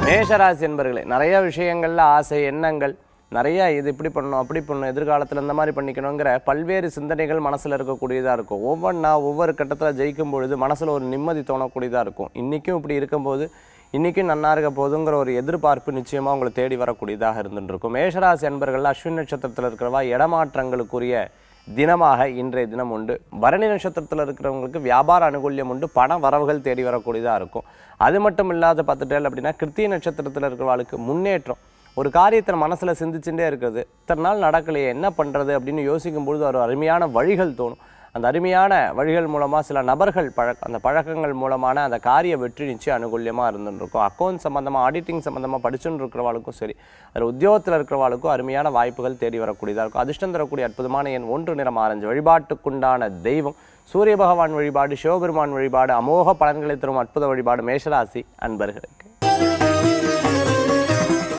மேஷராசி என்பர்களே நிறைய விஷயங்கள்ல ஆசை எண்ணங்கள் நிறைய இது இப்படி பண்ணணும் அப்படி பண்ணணும் எதிர்காலத்தில் இந்த மாதிரி பண்ணிக்கணுங்கிற பல்வேறு சிந்தனைகள் மனசில் இருக்கக்கூடியதாக இருக்கும் ஒவ்வொன்றா ஒவ்வொரு கட்டத்தில் ஜெயிக்கும் பொழுது மனசில் ஒரு நிம்மதி தோணக்கூடியதாக இருக்கும் இன்றைக்கும் இப்படி இருக்கும்போது இன்றைக்கும் நன்னா இருக்க போதுங்கிற ஒரு எதிர்பார்ப்பு நிச்சயமாக உங்களை தேடி வரக்கூடியதாக இருந்துட்டு இருக்கும் மேஷராசி அன்பர்கள் அஸ்வின் நட்சத்திரத்தில் இருக்கிறவா இடமாற்றங்களுக்குரிய தினமாக இன்றைய தினம் உண்டு பரணி நட்சத்திரத்தில் இருக்கிறவங்களுக்கு வியாபார அனுகூல்யம் உண்டு பண வரவுகள் தேடி வரக்கூடியதாக இருக்கும் அது மட்டும் இல்லாத பார்த்துட்டேன் அப்படின்னா கிருத்திய நட்சத்திரத்தில் இருக்கிறவங்களுக்கு முன்னேற்றம் ஒரு காரியத்தை மனசில் சிந்திச்சுட்டே இருக்கிறது இத்தனை நாள் நடக்கலையே என்ன பண்ணுறது அப்படின்னு யோசிக்கும் பொழுது ஒரு அருமையான வழிகள் தோணும் அந்த அருமையான வழிகள் மூலமாக சில நபர்கள் பழக்க அந்த பழக்கங்கள் மூலமான அந்த காரிய வெற்றி நிச்சயம் அனுகூல்யமாக இருந்துன்னு இருக்கும் அக்கௌண்ட் சம்மந்தமாக ஆடிட்டிங் சம்மந்தமாக படிச்சுன்னு இருக்கிறவாளுக்கும் சரி அதில் உத்தியோகத்தில் இருக்கிறவாளுக்கும் அருமையான வாய்ப்புகள் தேடி வரக்கூடியதாக இருக்கும் அதிர்ஷ்டம் தரக்கூடிய அற்புதமான எண் ஒன்று நிறம் ஆரஞ்சு வழிபாட்டுக்குண்டான தெய்வம் சூரிய பகவான் வழிபாடு சிவபெருமான் வழிபாடு அமோக பலன்களை தரும் அற்புத வழிபாடு மேஷராசி அன்பர்களே